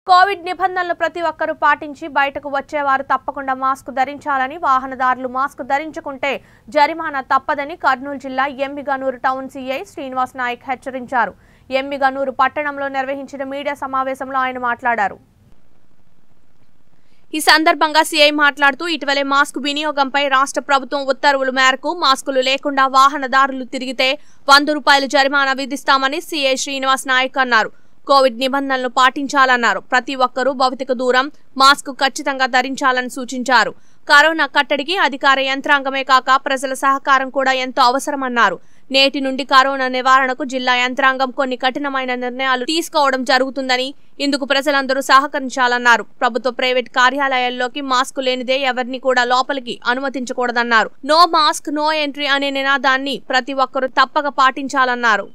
Covid నిబంధనలు ప్రతి ఒక్కరూ పాటించి బయటకు వచ్చేవారు తప్పకుండా మాస్క్ ధరించాలని వాహనదారులు మాస్క్ ధరించుకుంటే జరిమానా తప్పదని కర్నూలు జిల్లా ఎమ్మిగనూరు టౌన్ సీఐ శ్రీనివాస్ నాయక్ హెచ్చరించారు ఎమ్మిగనూరు పట్టణంలో నిర్వహించిన మీడియా సమావేశంలో ఆయన మాట్లాడారు ఈ సందర్భంగా సీఐ మాట్లాడుతూ ఇటీవలే మాస్క్ వినియోగంపై రాష్ట్ర ప్రభుత్వం ఉత్తర్వుల మేరకు మాస్కులు లేకుండా వాహనదారులు తిరిగితే వంద రూపాయలు జరిమానా విధిస్తామని సీఐ శ్రీనివాస్ నాయక్ అన్నారు కోవిడ్ నిబంధనలు పాటించాలన్నారు ప్రతి ఒక్కరూ భౌతిక దూరం మాస్క్ ఖచ్చితంగా ధరించాలని సూచించారు కరోనా కట్టడికి అధికార యంత్రాంగమే కాక ప్రజల సహకారం కూడా ఎంతో అవసరమన్నారు నేటి నుండి కరోనా నివారణకు జిల్లా యంత్రాంగం కొన్ని కఠినమైన నిర్ణయాలు తీసుకోవడం జరుగుతుందని ఇందుకు ప్రజలందరూ సహకరించాలన్నారు ప్రభుత్వ ప్రైవేట్ కార్యాలయాల్లోకి మాస్క్ లేనిదే ఎవరిని కూడా లోపలికి అనుమతించకూడదన్నారు నో మాస్క్ నో ఎంట్రీ అనే నినాదాన్ని ప్రతి ఒక్కరూ తప్పక పాటించాలన్నారు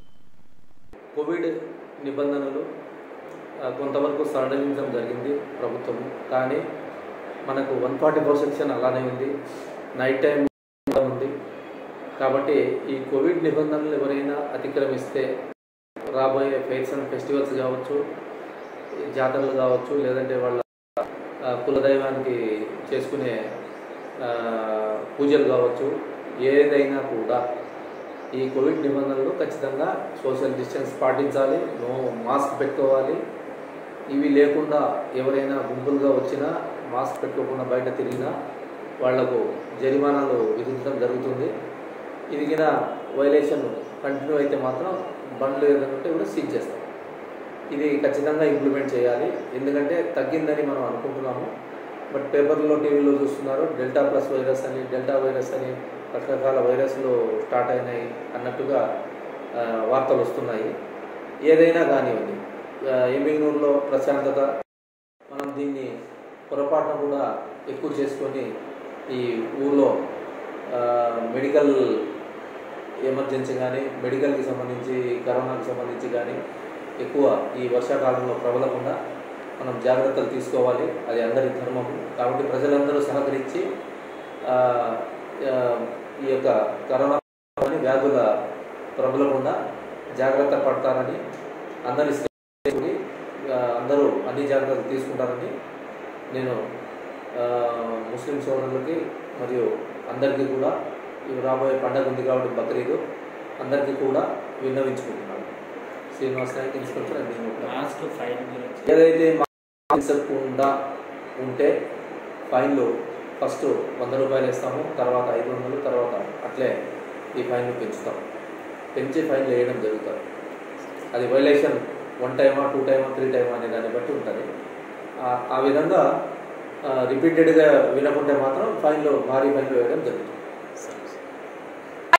కోవిడ్ నిబంధనలు ఆ, కొంతవరకు సడలించడం జరిగింది ప్రభుత్వం కానీ మనకు వన్ ఫార్టీ ఫోర్ సెక్షన్ అలానే ఉంది నైట్ టైం కూడా ఉంది కాబట్టి ఈ కోవిడ్ నిబంధనలు ఎవరైనా అతిక్రమిస్తే రాబోయే ఫెయిర్స్ అండ్ ఫెస్టివల్స్ కావచ్చు జాతరలు కావచ్చు లేదంటే వాళ్ళ ఆ, కులదైవానికి చేసుకునే ఆ, పూజలు కావచ్చు ఏదైనా కూడా ఈ కోవిడ్ నిబంధనలు ఖచ్చితంగా సోషల్ డిస్టెన్స్ పాటించాలి నో మాస్క్ పెట్టుకోవాలి ఇవి లేకుండా ఎవరైనా గుంపులుగా వచ్చినా మాస్క్ పెట్టుకోకుండా బయట తిరిగినా వాళ్లకు జరిమానాలు విధించడం జరుగుతుంది ఇది కింద వైలేషన్ కంటిన్యూ అయితే మాత్రం బండ్లు ఏదైనా ఉంటే కూడా సీజ్ చేస్తాం ఇది ఖచ్చితంగా ఇంప్లిమెంట్ చేయాలి ఎందుకంటే తగ్గిందని మనం అనుకుంటున్నాము బట్ పేపర్లో టీవీలో చూస్తున్నారు డెల్టా ప్లస్ వైరస్ అని డెల్టా వైరస్ అని రకరకాల వైరస్లు స్టార్ట్ అయినాయి అన్నట్టుగా ఆ, వార్తలు వస్తున్నాయి ఏదైనా కానివ్వండి ఆ, ఎమ్మిగనూరులో ప్రశాంతత మనం దీన్ని పొరపాటున కూడా ఎక్కువ చేసుకొని ఈ ఊర్లో ఆ, మెడికల్ ఎమర్జెన్సీ కానీ మెడికల్కి సంబంధించి కరోనాకి సంబంధించి కానీ ఎక్కువ ఈ వర్షాకాలంలో ప్రబలకుండా మనం జాగ్రత్తలు తీసుకోవాలి అది అందరి ధర్మము కాబట్టి ప్రజలందరూ సహకరించి ఆ, ఆ, ఈ యొక్క కరోనా అని వ్యాధుల ప్రబలకుండా జాగ్రత్త పడతారని అందరి శ్రేయస్సుకి, ఆ, అందరూ అన్ని జాగ్రత్తలు తీసుకుంటారని నేను ఆ, ముస్లిం సోదరులకి మరియు అందరికీ కూడా ఇవి రాబోయే పండగ ఉంది కాబట్టి బక్రీదు అందరికీ కూడా విన్నవించుకుంటున్నాను శ్రీనివాస్ నాయక్ ఇన్స్పెక్టర్ అండ్ నేను కూడా. మాస్క్ ఫైన్ గురించి ఏదైతే తీసకుండా ఉంటే ఫైన్లు ఫస్ట్ వంద రూపాయలు ఇస్తాము తర్వాత ఐదు వందలు తర్వాత అట్లే ఈ ఫైన్లు పెంచుతాం పెంచి ఫైన్లు వేయడం జరుగుతుంది అది వైలేషన్ వన్ టైమా టూ టైమా త్రీ టైమా అనే దాన్ని బట్టి ఉంటుంది ఆ- ఆ విధంగా రిపీటెడ్గా వినకుంటే మాత్రం ఫైన్లు భారీ ఫైన్లు వేయడం జరుగుతుంది